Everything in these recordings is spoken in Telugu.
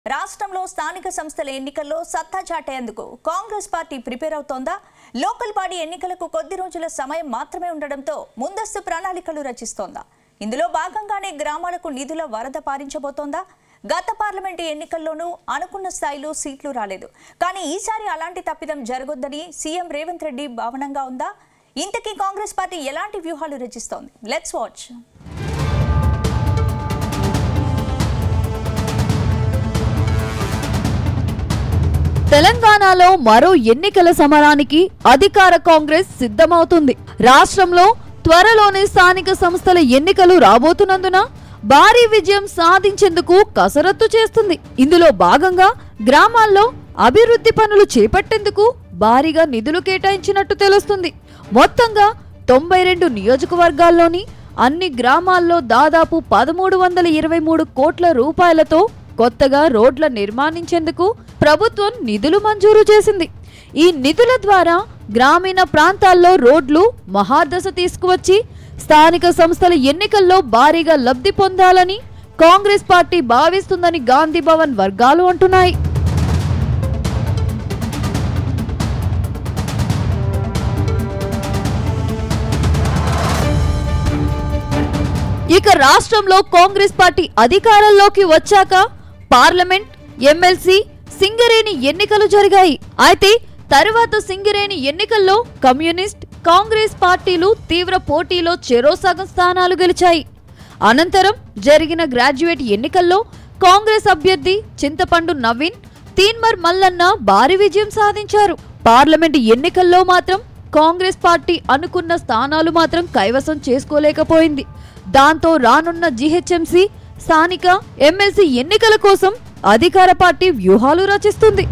రాష్ట్రంలో స్థానిక సంస్థల ఎన్నికల్లో సత్తా చాటేందుకు కాంగ్రెస్ పార్టీ ప్రిపేర్ అవుతోందా లోకల్ బాడీ ఎన్నికలకు కొద్ది రోజుల సమయం మాత్రమే ఉండడంతో ముందస్తు ప్రణాళికలు రచిస్తోందా ఇందులో భాగంగానే గ్రామాలకు నిధుల వరద పారించబోతోందా గత పార్లమెంటు ఎన్నికల్లోనూ అనుకున్న స్థాయిలో సీట్లు రాలేదు కానీ ఈసారి అలాంటి తప్పిదం జరగొద్దని సీఎం రేవంత్ రెడ్డి భావనంగా ఉందా ఇంతకీ కాంగ్రెస్ పార్టీ ఎలాంటి వ్యూహాలు రచిస్తోంది లెట్స్ వాచ్ తెలంగాణలో మరో ఎన్నికల సమరానికి అధికార కాంగ్రెస్ సిద్ధమవుతుంది రాష్ట్రంలో త్వరలోనే స్థానిక సంస్థల ఎన్నికలు రాబోతున్నందున భారీ విజయం సాధించేందుకు కసరత్తు చేస్తుంది ఇందులో భాగంగా గ్రామాల్లో అభివృద్ధి పనులు చేపట్టేందుకు భారీగా నిధులు కేటాయించినట్టు తెలుస్తుంది మొత్తంగా తొంభై రెండు నియోజకవర్గాల్లోని అన్ని గ్రామాల్లో దాదాపు పదమూడు వందల ఇరవై మూడు కోట్ల రూపాయలతో కొత్తగా రోడ్ల నిర్మాణించేందుకు ప్రభుత్వం నిధులు మంజూరు చేసింది ఈ నిధుల ద్వారా గ్రామీణ ప్రాంతాల్లో రోడ్లు మహాదశ తీసుకువచ్చి స్థానిక సంస్థల ఎన్నికల్లో భారీగా లబ్ధి పొందాలని కాంగ్రెస్ పార్టీ భావిస్తుందని గాంధీ భవన్ వర్గాలు అంటున్నాయి ఇక రాష్ట్రంలో కాంగ్రెస్ పార్టీ అధికారంలోకి వచ్చాక పార్లమెంట్ ఎమ్మెల్సీ సింగరేణి ఎన్నికలు జరిగాయి అయితే తరువాత సింగరేణి ఎన్నికల్లో కమ్యూనిస్ట్ కాంగ్రెస్ పార్టీలు తీవ్ర పోటీలో చెరో సగం స్థానాలు గెలిచాయి అనంతరం జరిగిన గ్రాడ్యుయేట్ ఎన్నికల్లో కాంగ్రెస్ అభ్యర్థి చింతపండు నవీన్ తీన్మర్ మల్లన్న భారీ విజయం సాధించారు పార్లమెంట్ ఎన్నికల్లో మాత్రం కాంగ్రెస్ పార్టీ అనుకున్న స్థానాలు మాత్రం కైవసం చేసుకోలేకపోయింది దాంతో రానున్న జీహెచ్ఎంసీ స్థానిక ఎమ్మెల్సీ ఎన్నికల కోసం అధికార పార్టీ వ్యూహాలు రచిస్తుంది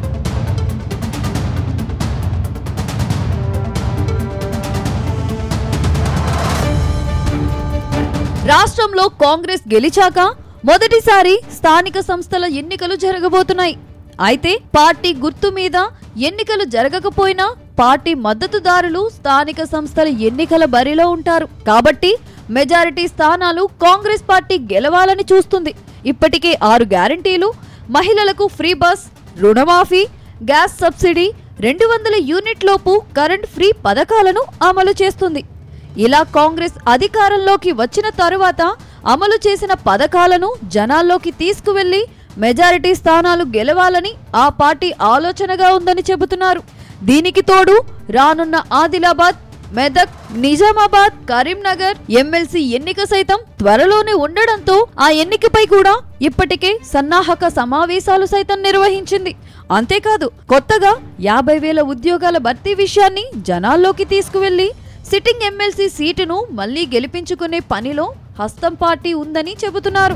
రాష్ట్రంలో కాంగ్రెస్ గెలిచాక మొదటిసారి స్థానిక సంస్థల ఎన్నికలు జరగబోతున్నాయి అయితే పార్టీ గుర్తు మీద ఎన్నికలు జరగకపోయినా పార్టీ మద్దతుదారులు స్థానిక సంస్థల ఎన్నికల బరిలో ఉంటారు కాబట్టి మెజారిటీ స్థానాలు కాంగ్రెస్ పార్టీ గెలవాలని చూస్తుంది ఇప్పటికే ఆరు గ్యారంటీలు మహిళలకు ఫ్రీ బస్ రుణమాఫీ గ్యాస్ సబ్సిడీ రెండు వందల యూనిట్లోపు కరెంట్ ఫ్రీ పథకాలను అమలు చేస్తుంది ఇలా కాంగ్రెస్ అధికారంలోకి వచ్చిన తరువాత అమలు చేసిన పథకాలను జనాల్లోకి తీసుకువెళ్లి మెజారిటీ స్థానాలు గెలవాలని ఆ పార్టీ ఆలోచనగా ఉందని చెబుతున్నారు దీనికి తోడు రానున్న ఆదిలాబాద్ మెదక్ నిజామాబాద్ కరీంనగర్ ఎమ్మెల్సీ ఎన్నిక సైతం త్వరలోనే ఉండడంతో ఆ ఎన్నికపై కూడా ఇప్పటికే సన్నాహక సమావేశాలు సైతం నిర్వహించింది అంతేకాదు కొత్తగా యాభై వేల ఉద్యోగాల భర్తీ విషయాన్ని జనాల్లోకి తీసుకువెళ్లి సిట్టింగ్ ఎమ్మెల్సీ సీటును మళ్లీ గెలిపించుకునే పనిలో హస్తం పార్టీ ఉందని చెబుతున్నారు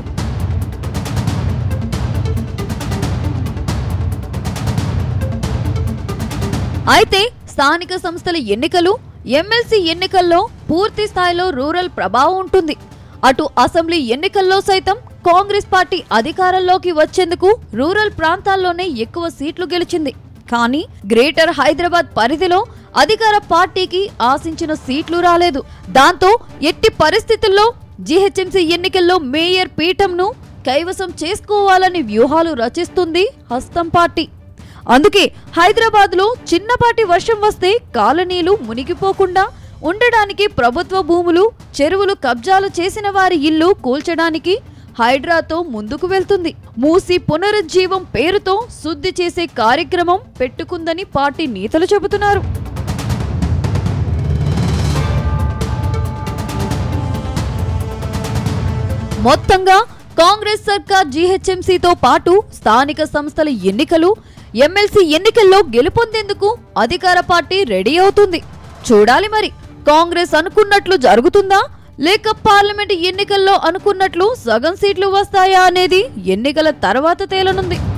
అయితే స్థానిక సంస్థల ఎన్నికలు ఎమ్మెల్సీ ఎన్నికల్లో పూర్తి స్థాయిలో రూరల్ ప్రభావం ఉంటుంది అటు అసెంబ్లీ ఎన్నికల్లో సైతం కాంగ్రెస్ పార్టీ అధికారంలోకి వచ్చేందుకు రూరల్ ప్రాంతాల్లోనే ఎక్కువ సీట్లు గెలిచింది కానీ గ్రేటర్ హైదరాబాద్ పరిధిలో అధికార పార్టీకి ఆశించిన సీట్లు రాలేదు దాంతో ఎట్టి పరిస్థితుల్లో జీహెచ్ఎంసీ ఎన్నికల్లో మేయర్ పీఠంను కైవసం చేసుకోవాలని వ్యూహాలు రచిస్తుంది హస్తం పార్టీ అందుకే హైదరాబాద్ లో చిన్నపాటి వర్షం వస్తే కాలనీలు మునిగిపోకుండా ఉండడానికి ప్రభుత్వ భూములు చెరువులు కబ్జాలు చేసిన వారి ఇల్లు కూల్చడానికి హైడ్రాతో ముందుకు వెళ్తుంది మూసి పునరుజ్జీవం పేరుతో శుద్ధి చేసే కార్యక్రమం పెట్టుకుందని పార్టీ నేతలు చెబుతున్నారు మొత్తంగా కాంగ్రెస్ సర్కార్ జీహెచ్ఎంసీతో పాటు స్థానిక సంస్థల ఎన్నికలు ఎమ్మెల్సీ ఎన్నికల్లో గెలుపొందేందుకు అధికార పార్టీ రెడీ అవుతుంది చూడాలి మరి కాంగ్రెస్ అనుకున్నట్లు జరుగుతుందా లేక పార్లమెంట్ ఎన్నికల్లో అనుకున్నట్లు సగం సీట్లు వస్తాయా అనేది ఎన్నికల తర్వాత తేలనుంది